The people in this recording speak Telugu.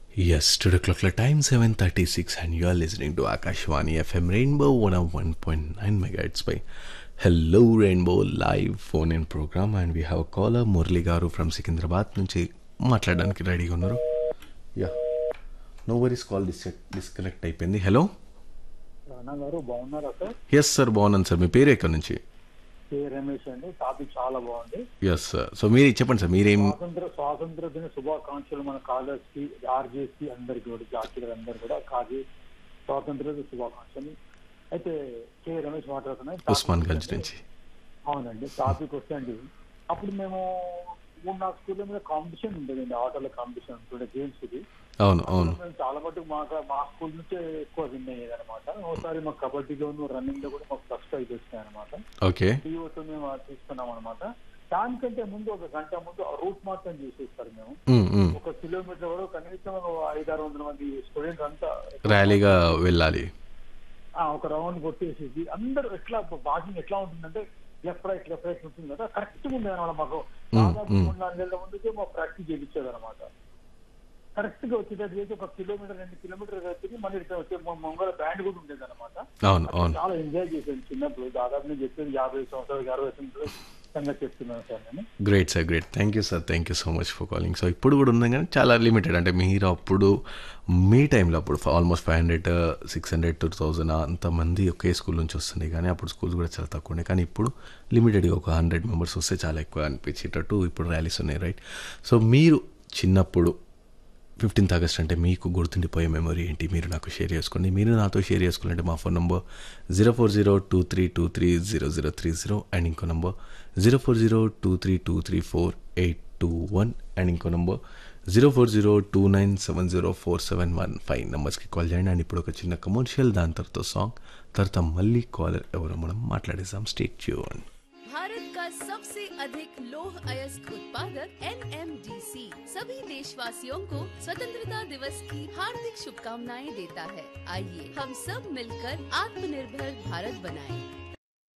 Yes, today clock la time 7:36 and you are listening to Akashwani FM Rainbow 101.9 megahertz by Hello Rainbow live phone in program and we have a caller Murali గారు ఫ్రమ్ సికింద్రాబాద్ నుంచి మాట్లాడడానికి రెడీగా ఉన్నారు yeah no worries call dis disconnect అయిపోయింది హలో రానా గారు బాగున్నారా సార్ ఎస్ సార్ బాగున్నాను సార్ మీ పేరు ఎక్కడి నుంచి కే రమేష్ అండి టాపిక్ చాలా బాగుంది ఎస్ సార్ సో మీరు చెప్పండి సార్ మీరేం స్వాతంత్ర స్వాతంత్ర దిన శుభాకాంక్షలు మన కాలేజ్ కి ఆర్జేసి అందరికి కూడా జాతీయులు అందరు కూడా కాజీ స్వాతంత్ర దిన శుభాకాంక్షలు అయితే కే రమేష్ మాట్లాడుతున్నాయి ఉస్మాన్ గంజ్ నుంచి అవునండి టాపిక్ వస్తే అండి అప్పుడు మేము మూడు నాలుగు స్కూల్లో మీద కాంపిటీషన్ ఉండేదండి ఆటోల కాంపిటీషన్ ఉంటుండే గేమ్స్ ఇది అవును అవును మేము చాలా మటుకు మా మా స్కూల్ నుంచే ఎక్కువ విన్ అయ్యేది అనమాట ఒకసారి మా కబడ్డీలోను రన్నింగ్ లో కూడా మాకు ఫస్ట్ ప్రైజ్ వచ్చినాయి అనమాట ఓకే టీఓతో మేము తీసుకున్నాం అనమాట దానికంటే ముందు ఒక గంట ముందు రూట్ మార్చం చేసేస్తారు మేము మ్, మ్. ఒక కిలోమీటర్ వరకు కనీసం ఒక ఐదు ఆరు వందల మంది స్టూడెంట్స్ అంతా ర్యాలీగా వెళ్ళాలి ఆ, ఒక రౌండ్ కొట్టేసేసి అందరూ ఎట్లా వాకింగ్ ఎట్లా ఉంటుందంటే లెఫ్ట్ రైట్ లెఫ్ట్ రైట్ ఉంటుంది కదా కరెక్ట్ ఉంది అనమాట మాకు దాదాపు మూడు నాలుగు నెలల ముందుకే మాకు ప్రాక్టీస్ చేయించేది అనమాట కరెక్ట్ గా వచ్చేటట్టు చేసి ఒక కిలోమీటర్ రెండు కిలోమీటర్ వచ్చి మళ్ళీ రిటర్న్ వచ్చే మా మంగళ బ్యాండ్ కూడా ఉండేది అనమాట అవును అవును చాలా ఎంజాయ్ చేశాను చిన్నప్పుడు దాదాపు నేను చెప్పేది యాభై సంవత్సరాలు అరవై సంవత్సరాలు సంగతి చెప్తున్నాను సార్ నేను great sir great thank you sir thank you so much for calling so ఇప్పుడు కూడా ఉంది కానీ చాలా లిమిటెడ్ అంటే మీరు అప్పుడు మీ టైంలో అప్పుడు almost five hundred six hundred two thousand అంతమంది ఒకే స్కూల్ నుంచి వస్తున్నాయి కానీ అప్పుడు స్కూల్స్ కూడా చాలా తక్కువ ఉన్నాయి కానీ ఇప్పుడు లిమిటెడ్గా ఒక హండ్రెడ్ మెంబర్స్ వస్తే చాలా ఎక్కువ అనిపించేటట్టు ఇప్పుడు ర్యాలీస్ ఉన్నాయి రైట్ సో మీరు చిన్నప్పుడు ఫిఫ్టీన్త్ ఆగస్ట్ అంటే మీకు గుర్తుండిపోయే మెమరీ ఏంటి మీరు నాకు షేర్ చేసుకోండి మీరు నాతో షేర్ చేసుకోవాలంటే మా phone number zero four zero two three two three zero zero three zero and ఇంకో number zero four zero two three two three four eight two one and ఇంకో number zero four zero two nine seven zero four seven one five నెంబర్స్కి కాల్ చేయండి అండ్ ఇప్పుడు ఒక చిన్న కమర్షియల్ దాని తర్వాత సాంగ్ తర్వాత మళ్ళీ కాలర్ ఎవరో మనం మాట్లాడేసాం స్టేట్ ట్యూన్ भारत का सबसे अधिक लौह अयस्क उत्पादक एनएमडीसी सभी देशवासियों को स्वतंत्रता दिवस की हार्दिक शुभकामनाएं देता है आइए हम सब मिलकर आत्मनिर्भर भारत बनाएं।